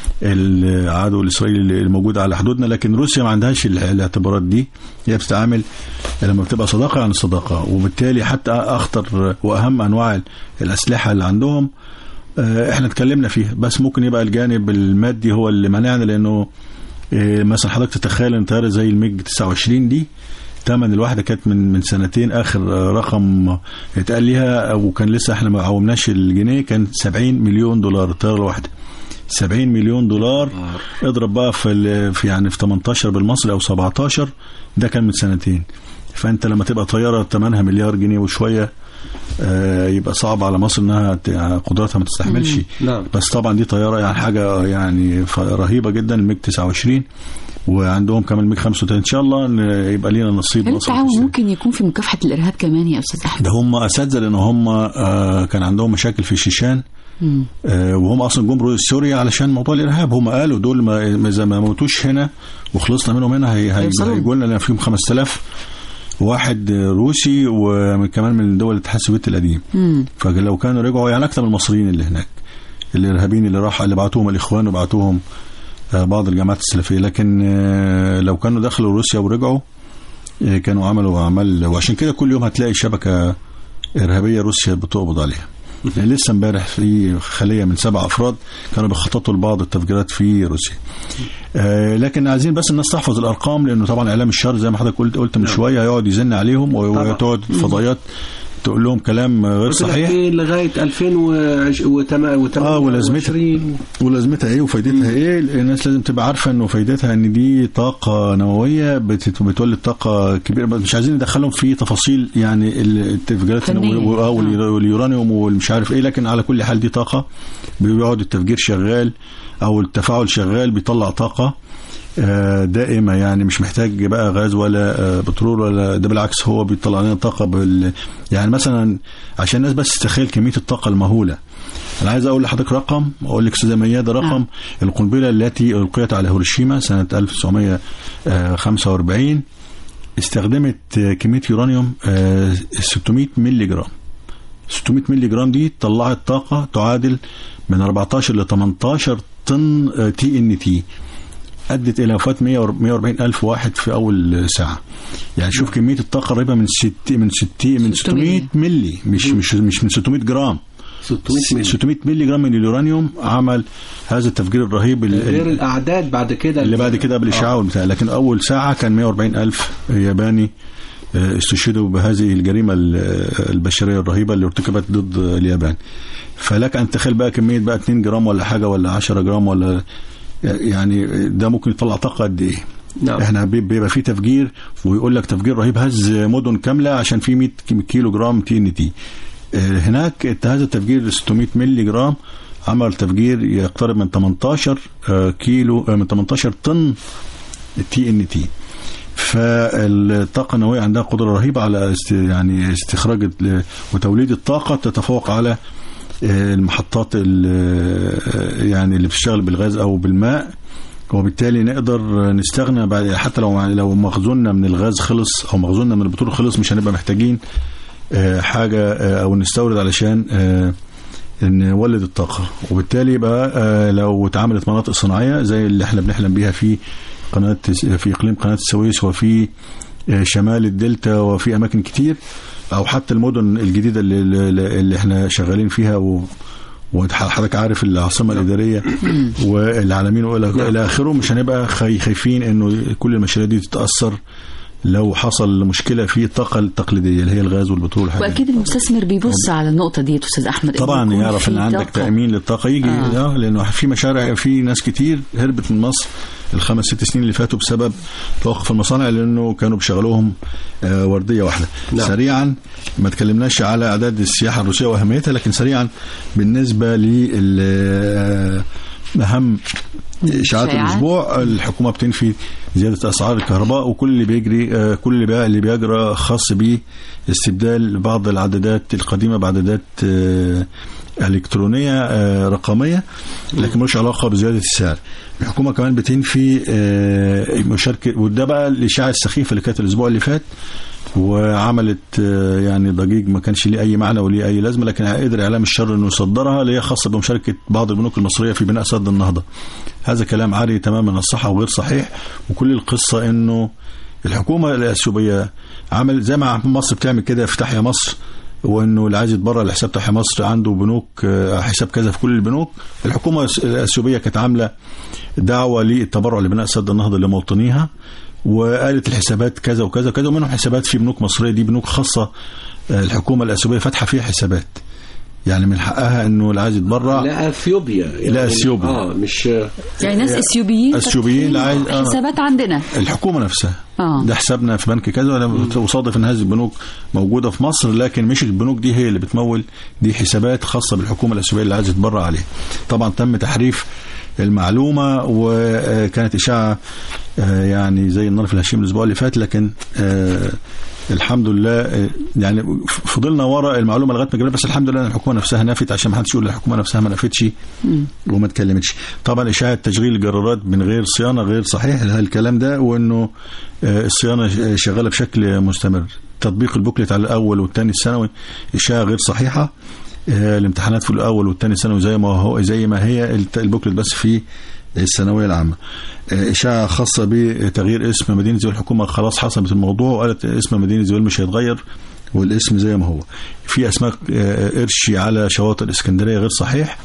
العدو الاسرائيلي الموجود على حدودنا لكن روسيا ما عندهاش ال- الاعتبارات دي هي بتتعامل لما بتبقى صداقه عن الصداقه وبالتالي حتى اخطر واهم انواع الاسلحه اللي عندهم آه، احنا اتكلمنا فيها بس ممكن يبقى الجانب المادي هو اللي منعنا لانه آه، مثلا حضرتك تتخيل ان طياره زي الميج 29 دي ثمن الواحده كانت من من سنتين اخر آه، رقم اتقال ليها وكان لسه احنا ما عومناش الجنيه كان 70 مليون دولار الطياره الواحده 70 مليون دولار اضرب بقى في ال- في يعني في 18 بالمصري او 17 ده كان من سنتين فانت لما تبقى طياره ثمنها مليار جنيه وشويه آه، يبقى صعب على مصر انها ت- قدراتها ما تستحملش نعم. بس طبعا دي طياره يعني حاجه يعني ف- رهيبه جدا الميج 29 وعندهم كمان الميج 35 ان شاء الله إن يبقى لينا نصيب هل مصر التعاون في ممكن يكون في مكافحه الارهاب كمان يا استاذ احمد ده هم اساتذه لان هم آه كان عندهم مشاكل في الشيشان مم. آه وهم اصلا جم رو- سوريا علشان موضوع الارهاب هم قالوا دول ما ما- اذا ما موتوش هنا وخلصنا منهم هنا هي- هي- هيوصلوا. هيجوا لنا لان فيهم 5000 واحد روسي وكمان من دول الاتحاد السوفيتي القديم مم. فلو كانوا رجعوا يعني اكثر من المصريين اللي هناك الارهابيين اللي راح اللي بعتوهم الاخوان وبعتوهم آه، بعض الجماعات السلفيه لكن آه، لو كانوا دخلوا روسيا ورجعوا آه، كانوا عملوا اعمال وعشان كده كل يوم هتلاقي شبكه ارهابيه روسيا بتقبض عليها يعني لسه امبارح في خليه من سبع افراد كانوا بيخططوا لبعض التفجيرات في روسيا آه لكن عايزين بس الناس تحفظ الارقام لانه طبعا اعلام الشر زي ما حضرتك قلت قلت من شويه هيقعد يزن عليهم وتقعد فضائيات تقول لهم كلام غير قلت لك صحيح إيه لغايه 2008 اه ولازمتها ولازمتها ايه وفايدتها ايه الناس لازم تبقى عارفه انه فايدتها ان دي طاقه نوويه بت- بتولد طاقه كبيره بس مش عايزين ندخلهم في تفاصيل يعني التفجيرات فنية. النووية آه، واليورا- واليورانيوم والمش عارف ايه لكن على كل حال دي طاقه بيقعد التفجير شغال او التفاعل شغال بيطلع طاقه آه، دائمة يعني مش محتاج بقى غاز ولا آه، بترول ولا ده بالعكس هو بيطلع لنا طاقة بال يعني مثلا عشان الناس بس تتخيل كمية الطاقة المهولة أنا عايز أقول لحضرتك رقم أقول لك أستاذة ميادة رقم نعم. القنبلة التي ألقيت على هيروشيما سنة 1945 استخدمت آه، كمية يورانيوم آه، 600 مللي جرام 600 مللي جرام دي طلعت طاقة تعادل من 14 ل 18 طن تي ان تي ادت الى وفاه 140 الف واحد في اول ساعه يعني شوف كميه الطاقه قريبه من 60 من 60 من 600 ملي مش مش مش من 600 جرام 600 مللي 600 ملي جرام من اليورانيوم عمل هذا التفجير الرهيب ال- غير الاعداد بعد كده اللي بعد كده بالاشعاع والبتاع لكن اول ساعه كان 140 الف ياباني آه، استشهدوا بهذه الجريمه ال- البشريه الرهيبه اللي ارتكبت ضد اليابان فلك ان تخيل بقى كميه بقى 2 جرام ولا حاجه ولا 10 جرام ولا يعني ده ممكن يطلع طاقه قد ايه نعم. احنا بي- بيبقى في تفجير ويقول لك تفجير رهيب هز مدن كامله عشان في 100 كيلو جرام تي ان تي هناك هذا التفجير 600 مللي جرام عمل تفجير يقترب من 18 آه، كيلو آه، من 18 طن تي ان تي فالطاقة النووية عندها قدرة رهيبة على است يعني استخراج ال- وتوليد الطاقة تتفوق على آه، المحطات ال- آه، يعني اللي بتشتغل بالغاز أو بالماء وبالتالي نقدر نستغنى بعد حتى لو لو مخزوننا من الغاز خلص او مخزوننا من البترول خلص مش هنبقى محتاجين آه، حاجه آه، او نستورد علشان آه، نولد الطاقه وبالتالي يبقى آه، لو اتعملت مناطق صناعيه زي اللي احنا بنحلم بيها في قناه في اقليم قناه السويس وفي آه، شمال الدلتا وفي اماكن كتير او حتى المدن الجديده اللي, اللي اللي احنا شغالين فيها و وحضرتك عارف العاصمه الاداريه والعالمين والى الى اخره مش هنبقى خاي- خايفين انه كل المشاريع دي تتاثر لو حصل مشكله في الطاقه التقليديه اللي هي الغاز والبترول والحاجات دي. واكيد المستثمر بيبص على النقطه دي استاذ احمد إنه طبعا يكون يعرف في ان عندك طاقة. تامين للطاقه يجي آه. آه. لانه في مشاريع في ناس كتير هربت من مصر الخمس ست سنين اللي فاتوا بسبب توقف المصانع لانه كانوا بيشغلوهم آه ورديه واحده نعم. نعم. سريعا ما تكلمناش على اعداد السياحه الروسيه واهميتها لكن سريعا بالنسبه لل آه، اهم اشاعات إشاعات. الاسبوع الحكومه بتنفي زياده اسعار الكهرباء وكل اللي بيجري آه، كل اللي بي- اللي بيجرى خاص باستبدال بعض العدادات القديمه بعدادات آه، الكترونيه آه، رقميه لكن ملوش علاقه بزياده السعر الحكومه كمان بتنفي آه، مشاركه وده بقى الاشاعه السخيفه اللي كانت الاسبوع اللي فات وعملت آه، يعني ضجيج ما كانش ليه اي معنى وليه اي لازمه لكن قدر اعلام الشر انه يصدرها اللي هي خاصه بمشاركه بعض البنوك المصريه في بناء سد النهضه. هذا كلام عاري تماما عن الصحه وغير صحيح وكل القصه انه الحكومه الاثيوبيه عمل زي ما مصر بتعمل كده في تحيا مصر وانه اللي عايز يتبرع لحساب تحيا مصر عنده بنوك آه، حساب كذا في كل البنوك الحكومه الاثيوبيه كانت عامله دعوه للتبرع لبناء سد النهضه لمواطنيها وقالت الحسابات كذا وكذا وكذا ومنهم حسابات في بنوك مصريه دي بنوك خاصه آه، الحكومه الاثيوبيه فاتحه فيها حسابات يعني من حقها انه اللي عايز يتبرع لا اثيوبيا يعني لا، أثيوبيا. اه مش يعني ناس اثيوبيين أثيوبيين فاتحين اللي عايز- آه. حسابات عندنا الحكومه نفسها اه ده حسابنا في بنك كذا ولا وصادف ان هذه البنوك موجوده في مصر لكن مش البنوك دي هي اللي بتمول دي حسابات خاصه بالحكومه الاثيوبيه اللي عايز يتبرع عليها طبعا تم تحريف المعلومه وكانت اشاعه آه، يعني زي النار في الهشيم الاسبوع اللي فات لكن آه، الحمد لله آه، يعني فضلنا ورا المعلومه لغايه ما جبنا بس الحمد لله ان الحكومه نفسها نفت عشان ما حدش يقول الحكومه نفسها ما نفتش وما اتكلمتش طبعا اشاعه تشغيل الجرارات من غير صيانه غير صحيح الكلام ده وانه آه، الصيانه شغاله بشكل مستمر تطبيق البوكلت على الاول والثاني الثانوي اشاعه غير صحيحه آه، الامتحانات في الاول والثاني الثانوي زي ما هو زي ما هي الت- البوكلت بس في الثانويه العامه آه، اشاعه خاصه بتغيير اسم مدينه زويل الحكومه خلاص حسمت الموضوع وقالت اسم مدينه زويل مش هيتغير والاسم زي ما هو في اسماك آه، قرشي على شواطئ الاسكندريه غير صحيح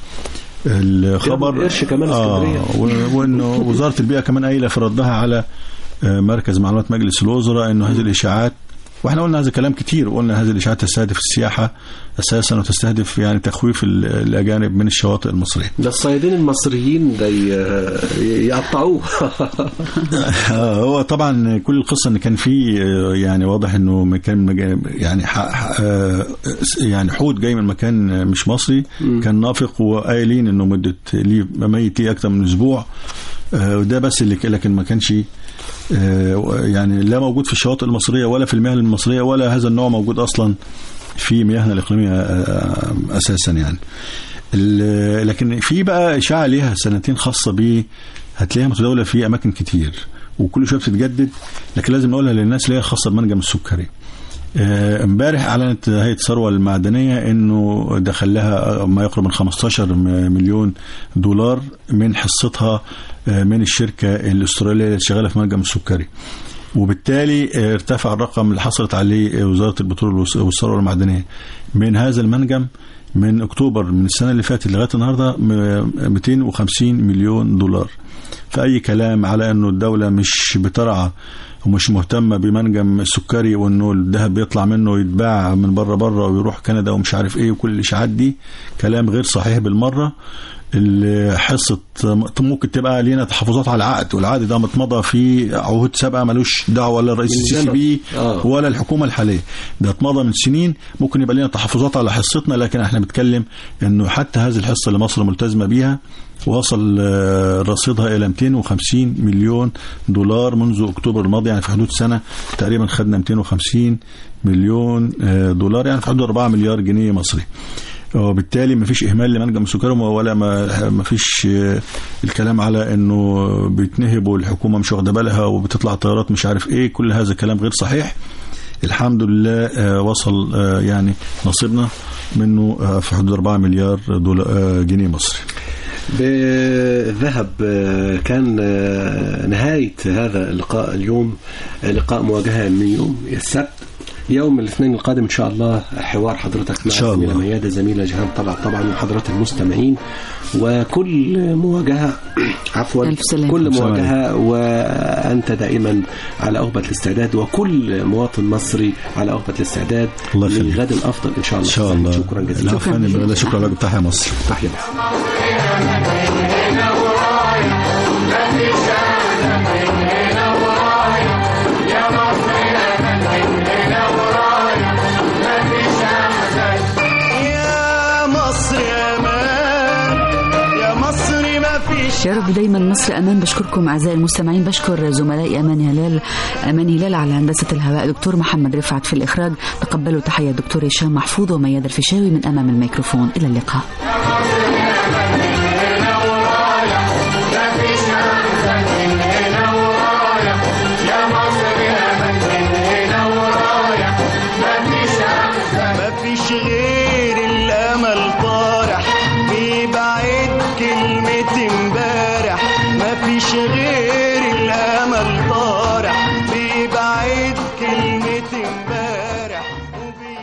الخبر قرش كمان اسكندرية. آه و- وانه وزاره البيئه كمان قايله في ردها على آه، مركز معلومات مجلس الوزراء انه هذه الاشاعات واحنا قلنا هذا كلام كتير وقلنا هذه الاشاعات تستهدف السياحه اساسا وتستهدف يعني تخويف ال- الاجانب من الشواطئ المصريه. ده الصيادين المصريين ده ي- يقطعوه آه، هو طبعا كل القصه ان كان في آه، يعني واضح انه مكان مجا- يعني ح- ح- آه، يعني حوت جاي من مكان مش مصري كان نافق وقايلين انه مده ليه ميت ليه اكثر من اسبوع آه، وده بس اللي ك- لكن ما كانش آه، يعني لا موجود في الشواطئ المصريه ولا في المياه المصريه ولا هذا النوع موجود اصلا في مياهنا الاقليميه آه، اساسا يعني ال- لكن في بقى اشاعه ليها سنتين خاصه ب هتلاقيها متداوله في اماكن كتير وكل شويه بتتجدد لكن لازم نقولها للناس اللي هي خاصه بمنجم السكري آه، امبارح اعلنت هيئه الثروه المعدنيه انه دخل لها ما يقرب من 15 م- مليون دولار من حصتها آه، من الشركه الاستراليه اللي شغاله في منجم السكري وبالتالي آه، ارتفع الرقم اللي حصلت عليه وزاره البترول والس- والثروه المعدنيه من هذا المنجم من اكتوبر من السنه اللي فاتت لغايه النهارده م- 250 مليون دولار فاي كلام على انه الدوله مش بترعى ومش مهتمه بمنجم السكري وانه الذهب بيطلع منه ويتباع من بره بره ويروح كندا ومش عارف ايه وكل الاشاعات دي كلام غير صحيح بالمره ال- حصه ممكن تبقى لينا تحفظات على العقد والعقد ده متمضى في عهود سابقه ملوش دعوه ولا الرئيس من السيسي زمن. بيه آه. ولا الحكومه الحاليه ده اتمضى من سنين ممكن يبقى لنا تحفظات على حصتنا لكن احنا بنتكلم انه حتى هذه الحصه اللي مصر ملتزمه بيها وصل آه، رصيدها الى 250 مليون دولار منذ اكتوبر الماضي يعني في حدود سنه تقريبا خدنا 250 مليون آه، دولار يعني في حدود 4 مليار جنيه مصري وبالتالي ما فيش اهمال لمنجم السكري ولا ما ما فيش آه، الكلام على انه بيتنهب والحكومه مش واخده بالها وبتطلع طيارات مش عارف ايه كل هذا كلام غير صحيح الحمد لله آه، وصل آه، يعني نصيبنا منه آه، في حدود 4 مليار دولار آه، جنيه مصري بالذهب آه، كان آه، نهاية هذا اللقاء اليوم آه، لقاء مواجهة من يوم السبت يوم الاثنين القادم ان شاء الله حوار حضرتك مع شاء زميلة الله. ميادة زميلة جهان طلع طبعا وحضرات المستمعين وكل مواجهة عفوا ألف سلامة. كل ألف سلامة. مواجهة وأنت دائما على أهبة الاستعداد وكل مواطن مصري على أهبة الاستعداد الله يخليك. للغد الأفضل إن شاء الله ان شاء الله شكرا جزيلا العفو يا فندم. لا شكرا لك تحيا مصر تحية مصر يا مصر يا مان يا مصر ما فيش يا رب دايما مصر امان بشكركم اعزائي المستمعين بشكر زملائي امان هلال امان هلال على هندسه الهواء دكتور محمد رفعت في الاخراج تقبلوا تحيه الدكتور هشام محفوظ ومياد الفيشاوي من امام الميكروفون الى اللقاء